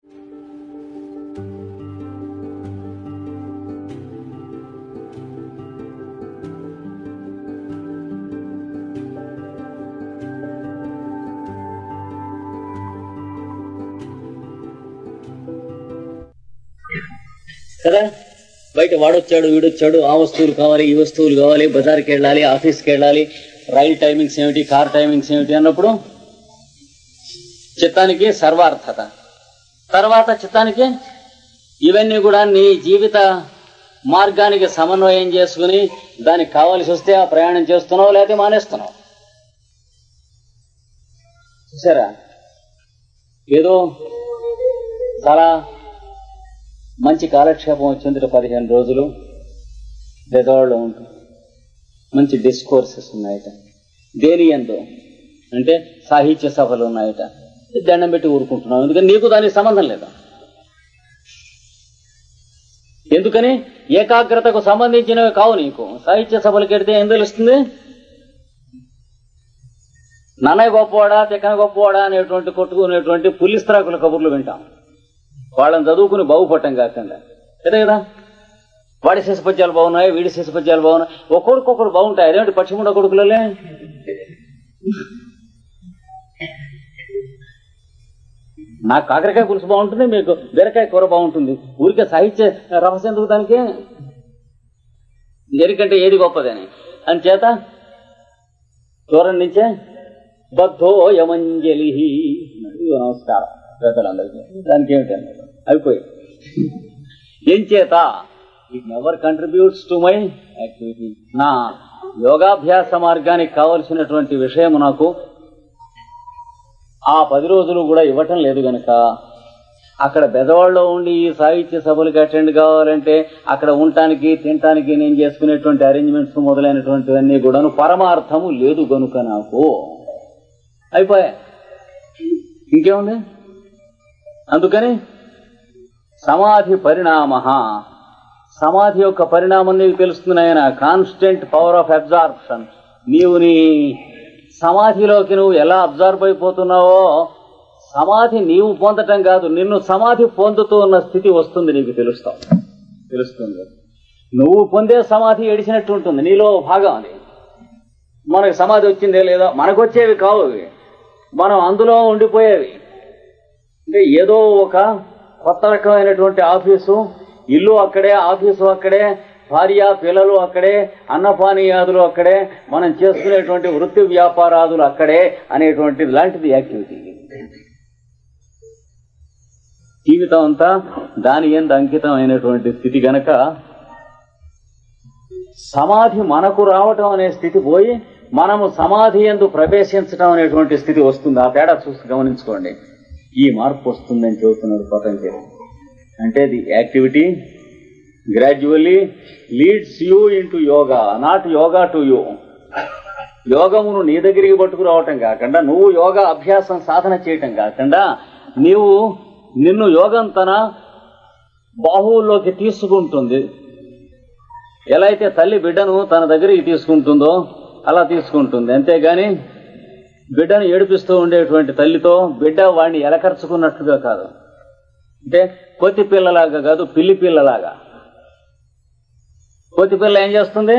కదా బయట వాడొచ్చాడు వీడొచ్చాడు ఆ వస్తువులు కావాలి ఈ వస్తువులు కావాలి బజార్కి వెళ్ళాలి ఆఫీస్కి వెళ్ళాలి రైల్ టైమింగ్స్ ఏమిటి కార్ టైమింగ్స్ ఏమిటి అన్నప్పుడు చిత్తానికి సర్వార్థత తర్వాత చిత్తానికి ఇవన్నీ కూడా నీ జీవిత మార్గానికి సమన్వయం చేసుకుని దానికి కావాల్సి వస్తే ఆ ప్రయాణం చేస్తున్నావు లేకపోతే మానేస్తున్నావు చూసారా ఏదో చాలా మంచి కాలక్షేపం వచ్చింది పదిహేను రోజులు బెదవాడలో ఉంటుంది మంచి డిస్కోర్సెస్ ఉన్నాయట దేని ఎందు అంటే సాహిత్య సభలు ఉన్నాయట దండం పెట్టి ఊరుకుంటున్నావు ఎందుకని నీకు దానికి సంబంధం లేదు ఎందుకని ఏకాగ్రతకు సంబంధించినవి కావు నీకు సాహిత్య సభలకు వెడితే ఏం తెలుస్తుంది నన్నయ్య గొప్పవాడా తెక్కన గొప్పవాడా అనేటువంటి కొట్టుకునేటువంటి పులిస్త్రాకుల కబుర్లు వింటాం వాళ్ళని చదువుకుని బాగుపడటం కాకుండా కదా కదా వాడి శిశపద్యాలు బాగున్నాయి వీడి శిశపద్యాలు బాగున్నాయి ఒక్కొక్కడు బాగుంటాయి అదేంటి పశ్చిమ కొడుకులలే నాకు కాకరకాయ పులుసు బాగుంటుంది మీకు బీరకాయ కూర బాగుంటుంది ఊరికే సాహిత్య రహస్యం ఎందుకు దానికి దేనికంటే ఏది గొప్పదని అని చేత దూరం నుంచే బద్ధో యమంజలి ఇదిగో నమస్కారం పెద్దలందరికీ దానికి ఏమిటి అన్నారు అయిపోయి ఏం చేత it never contributes to my activity నా యోగాభ్యాస మార్గానికి కావలసినటువంటి విషయం నాకు ఆ పది రోజులు కూడా ఇవ్వటం లేదు గనక అక్కడ బెదవాడలో ఉండి ఈ సాహిత్య సభలకు అటెండ్ కావాలంటే అక్కడ ఉండటానికి తినటానికి నేను చేసుకునేటువంటి అరేంజ్మెంట్స్ మొదలైనటువంటివన్నీ కూడాను పరమార్థము లేదు గనుక నాకు అయిపోయా ఇంకేముంది అందుకని సమాధి పరిణామ సమాధి యొక్క పరిణామం నీకు తెలుస్తుంది ఆయన కాన్స్టెంట్ పవర్ ఆఫ్ అబ్జార్ప్షన్ నీవు నీ సమాధిలోకి నువ్వు ఎలా అబ్జర్వ్ అయిపోతున్నావో సమాధి నీవు పొందటం కాదు నిన్ను సమాధి పొందుతూ ఉన్న స్థితి వస్తుంది నీకు తెలుస్తావు తెలుస్తుంది నువ్వు పొందే సమాధి ఎడిసినట్టు ఉంటుంది నీలో భాగం అది మనకు సమాధి వచ్చిందే లేదా మనకు వచ్చేవి కావు అవి మనం అందులో ఉండిపోయేవి అంటే ఏదో ఒక కొత్త రకమైనటువంటి ఆఫీసు ఇల్లు అక్కడే ఆఫీసు అక్కడే భార్య పిల్లలు అక్కడే అన్నపానీయాదులు అక్కడే మనం చేసుకునేటువంటి వృత్తి వ్యాపారాదులు అక్కడే అనేటువంటి లాంటిది యాక్టివిటీ జీవితం అంతా దాని ఎందు అంకితం అయినటువంటి స్థితి గనక సమాధి మనకు రావటం అనే స్థితి పోయి మనము సమాధి ఎందు ప్రవేశించడం అనేటువంటి స్థితి వస్తుంది ఆ తేడా చూసి గమనించుకోండి ఈ మార్పు వస్తుందని చెబుతున్నారు పతంజలి అంటే the activity gradually leads you into yoga not yoga to you యోగమును నీ దగ్గరికి పట్టుకురావటం కాకుండా నువ్వు యోగా అభ్యాసం సాధన చేయటం కాకుండా నీవు నిన్ను యోగం తన బాహువుల్లోకి తీసుకుంటుంది ఎలా అయితే తల్లి బిడ్డను తన దగ్గరికి తీసుకుంటుందో అలా తీసుకుంటుంది అంతేగాని బిడ్డను ఏడిపిస్తూ ఉండేటువంటి తల్లితో బిడ్డ వాడిని ఎలకరుచుకున్నట్టుగా కాదు అంటే కోతి పిల్లలాగా కాదు పిల్లి పిల్లలాగా కోతి పిల్ల ఏం చేస్తుంది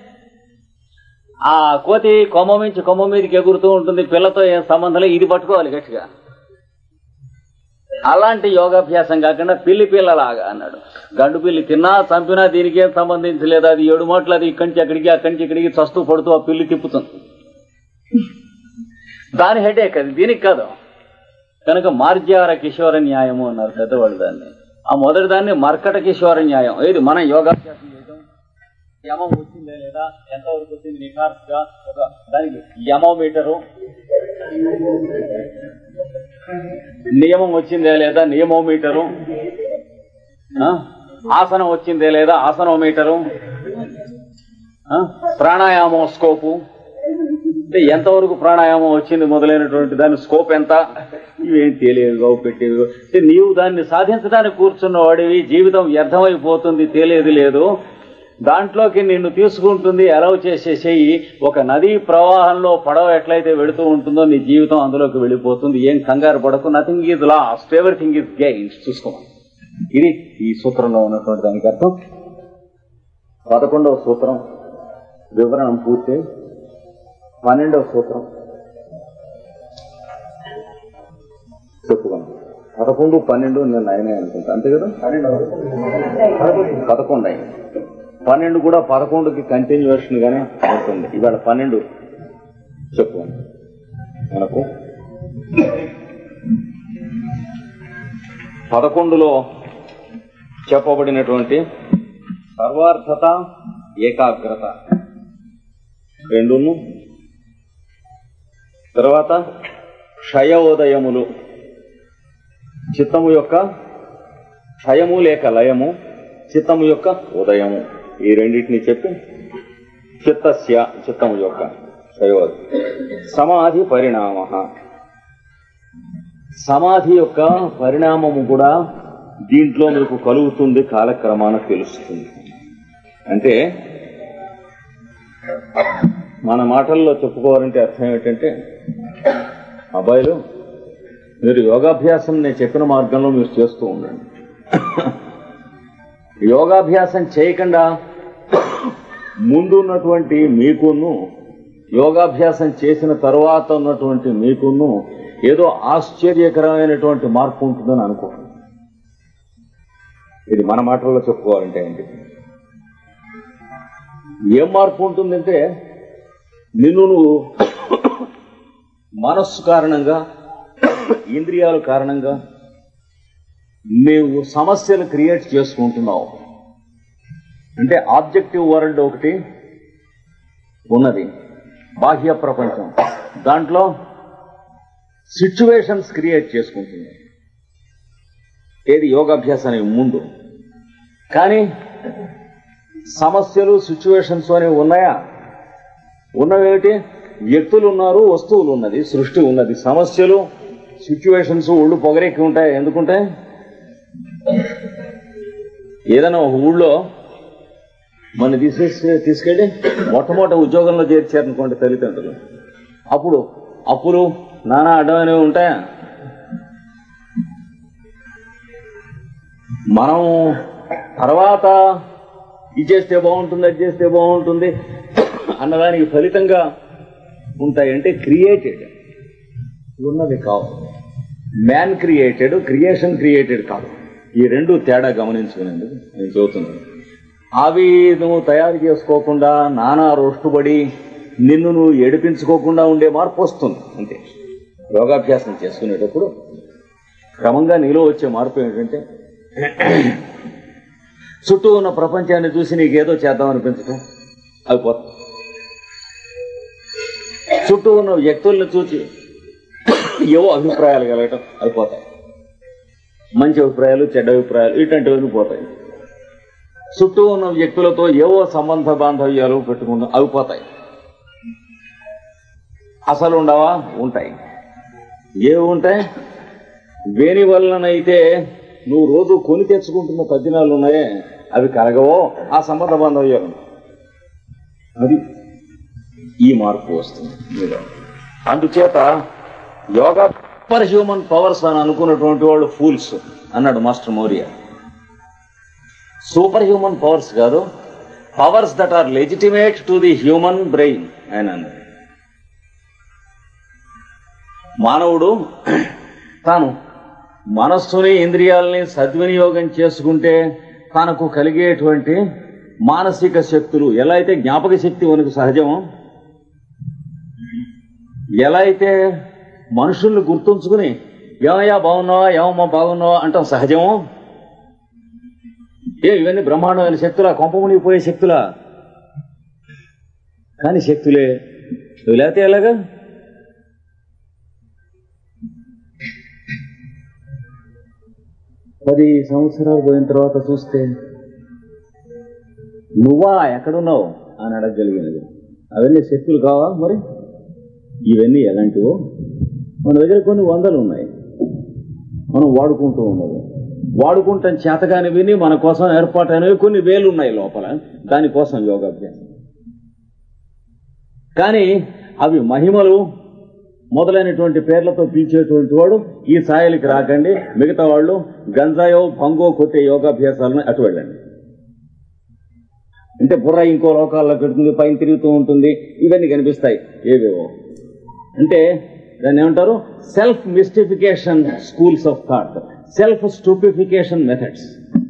ఆ కోతి కొమ్మ మించి కొమ్మ మీదకి ఎగురుతూ ఉంటుంది పిల్లతో ఏం సంబంధం లేదు ఇది పట్టుకోవాలి గట్టిగా అలాంటి యోగాభ్యాసం కాకుండా పిల్లి పిల్లలాగా అన్నాడు గండు పిల్లి తిన్నా చంపినా దీనికి ఏం సంబంధించలేదు అది ఏడు మాటలు అది ఇక్కడి నుంచి అక్కడికి అక్కడి నుంచి ఇక్కడికి చస్తూ పడుతూ ఆ పిల్లి తిప్పుతుంది దాని హెడేక్ అది దీనికి కాదు కనుక మార్జార కిషోర న్యాయము అన్నారు పెద్దవాళ్ళు దాన్ని ఆ మొదటి దాన్ని మర్కట కిషోర న్యాయం ఏది మనం యోగాభ్యాసం చేయడం యమం వచ్చిందా లేదా ఎంతవరకు వచ్చింది నిఖార్స్గా ఒక దానికి యమోమీటరు నియమం వచ్చిందే లేదా నియమోమీటరు ఆ? ఆసనం వచ్చిందే లేదా ఆసనోమీటరు ఆ? ప్రాణాయామోస్కోపు అంటే ఎంతవరకు ప్రాణాయామం వచ్చింది మొదలైనటువంటి దాని స్కోప్ ఎంత ఇవేం తెలియదు పెట్టేవి అంటే నీవు దాన్ని సాధించడానికి కూర్చున్న వాడివి జీవితం వ్యర్థమైపోతుంది తెలియదు లేదు దాంట్లోకి నిన్ను తీసుకుంటుంది అలౌ చేసే చెయ్యి ఒక నదీ ప్రవాహంలో పడవ ఎట్లయితే వెళుతూ ఉంటుందో నీ జీవితం అందులోకి వెళ్ళిపోతుంది ఏం కంగారు పడకు nothing is lost everything is gains చూసుకోమని ఇది ఈ సూత్రంలో ఉన్నటువంటి దానికి అర్థం పదకొండవ సూత్రం వివరణం పూర్తి పన్నెండవ సూత్రం చెప్పుకోండి పదకొండు పన్నెండు నేను అయినాయి అనుకుంటా అంతే కదా పదకొండు అయింది పన్నెండు కూడా పదకొండుకి కంటిన్యూషన్ గానే ఉంటుంది ఇవాళ పన్నెండు చెప్పుకోండి మనకు పదకొండులో చెప్పబడినటువంటి సర్వార్థత ఏకాగ్రత రెండును తర్వాత క్షయోదయములు చిత్తము యొక్క క్షయము లేక లయము చిత్తము యొక్క ఉదయము ఈ రెండింటిని చెప్పి చిత్తస్య చిత్తము యొక్క క్షయోదయం సమాధి పరిణామ సమాధి యొక్క పరిణామము కూడా దీంట్లో మీకు కలుగుతుంది కాలక్రమాన తెలుస్తుంది అంటే మన మాటల్లో చెప్పుకోవాలంటే అర్థం ఏమిటంటే అబ్బాయిలు మీరు యోగాభ్యాసం నేను చెప్పిన మార్గంలో మీరు చేస్తూ ఉండండి యోగాభ్యాసం చేయకుండా ముందున్నటువంటి మీకును యోగాభ్యాసం చేసిన తరువాత ఉన్నటువంటి మీకును ఏదో ఆశ్చర్యకరమైనటువంటి మార్పు ఉంటుందని అనుకుంటున్నాను ఇది మన మాటల్లో చెప్పుకోవాలంటే ఏంటి ఏం మార్పు ఉంటుందంటే నిన్ను నువ్వు మనస్సు కారణంగా ఇంద్రియాల కారణంగా నీవు సమస్యలు క్రియేట్ చేసుకుంటున్నావు అంటే ఆబ్జెక్టివ్ వరల్డ్ ఒకటి ఉన్నది బాహ్య ప్రపంచం దాంట్లో సిచ్యువేషన్స్ క్రియేట్ చేసుకుంటుంది ఏది యోగాభ్యాసానికి ముందు కానీ సమస్యలు సిచ్యువేషన్స్ అనేవి ఉన్నాయా ఉన్నవేమిటి వ్యక్తులు ఉన్నారు వస్తువులు ఉన్నది సృష్టి ఉన్నది సమస్యలు సిచ్యువేషన్స్ ఒళ్ళు పొగరెక్కి ఉంటాయి ఎందుకుంటాయి ఏదైనా ఒక ఊళ్ళో మన తీసేసి తీసుకెళ్ళి మొట్టమొదటి ఉద్యోగంలో చేర్చారనుకోండి తల్లిదండ్రులు అప్పుడు అప్పులు నానా అడ్డమైనవి ఉంటాయా మనం తర్వాత ఇది చేస్తే బాగుంటుంది అది చేస్తే బాగుంటుంది అన్నదానికి ఫలితంగా ఉంటాయి అంటే క్రియేటెడ్ ఉన్నది కావు మ్యాన్ క్రియేటెడ్ క్రియేషన్ క్రియేటెడ్ కాదు ఈ రెండు తేడా గమనించుకునేందుకు నేను చెబుతున్నాను అవి నువ్వు తయారు చేసుకోకుండా నానా రోష్టుబడి నిన్ను నువ్వు ఏడిపించుకోకుండా ఉండే మార్పు వస్తుంది అంతే యోగాభ్యాసం చేసుకునేటప్పుడు క్రమంగా నీలో వచ్చే మార్పు ఏంటంటే చుట్టూ ఉన్న ప్రపంచాన్ని చూసి నీకేదో చేద్దాం అనిపించటం అవి పోతాయి చుట్టూ ఉన్న వ్యక్తుల్ని చూసి ఏవో అభిప్రాయాలు కలగటం అయిపోతాయి మంచి అభిప్రాయాలు చెడ్డ అభిప్రాయాలు ఇటువంటివన్నీ పోతాయి చుట్టూ ఉన్న వ్యక్తులతో ఏవో సంబంధ బాంధవ్యాలు పెట్టుకున్న అవి పోతాయి అసలు ఉండవా ఉంటాయి ఏవి ఉంటాయి వేని వలనైతే నువ్వు రోజు కొని తెచ్చుకుంటున్న తద్దినాలు ఉన్నాయే అవి కలగవో ఆ సంబంధ బాంధవ్యాలు ఉంటాయి. అది ఈ మార్పు వస్తుంది మీలో అందుచేత యోగా సూపర్ హ్యూమన్ పవర్స్ అని అనుకున్నటువంటి వాళ్ళు ఫూల్స్ అన్నాడు master Maurya super human powers కాదు powers that are legitimate to the human brain ఆయన అన్నాడు మానవుడు తాను మనస్సుని ఇంద్రియాలని సద్వినియోగం చేసుకుంటే తనకు కలిగేటువంటి మానసిక శక్తులు ఎలా అయితే జ్ఞాపక శక్తి మనకు సహజమో ఎలా అయితే మనుషుల్ని గుర్తుంచుకుని ఏమయ్యా బాగున్నావా ఏమమ్మా బాగున్నావా అంటాం సహజమో ఏ ఇవన్నీ బ్రహ్మాండమైన శక్తులా కొంపమునిగిపోయే శక్తులా కానీ శక్తులే ఇవి లేకపోతే ఎలాగా పది సంవత్సరాలు పోయిన తర్వాత చూస్తే నువ్వా ఎక్కడున్నావు అని అడగగలిగినది అవన్నీ శక్తులు కావా మరి ఇవన్నీ ఎలాంటివో మన దగ్గర కొన్ని వందలు ఉన్నాయి మనం వాడుకుంటూ ఉన్నాము వాడుకుంటాం చేతగాని విని మన కోసం ఏర్పాటైనవి కొన్ని వేలు ఉన్నాయి లోపల దానికోసం యోగాభ్యాసం కానీ అవి మహిమలు మొదలైనటువంటి పేర్లతో పిలిచేటువంటి వాడు ఈ స్థాయిలకి రాకండి మిగతా వాళ్ళు గంజాయో భంగో కొట్టే యోగాభ్యాసాలను అటు వెళ్ళండి అంటే బుర్ర ఇంకో లోకాల్లో పెడుతుంది పైన తిరుగుతూ ఉంటుంది ఇవన్నీ కనిపిస్తాయి ఏవేవో అంటే దాన్ని ఏమంటారు self mystification schools of thought self stupefaction methods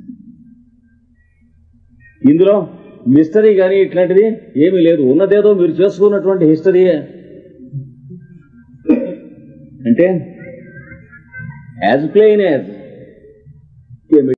ఇందులో మిస్టరీ కానీ ఇట్లాంటిది ఏమీ లేదు ఉన్నదేదో మీరు చేసుకున్నటువంటి హిస్టరీ అంటే యాజ్ ప్లెయిన్ యాజ్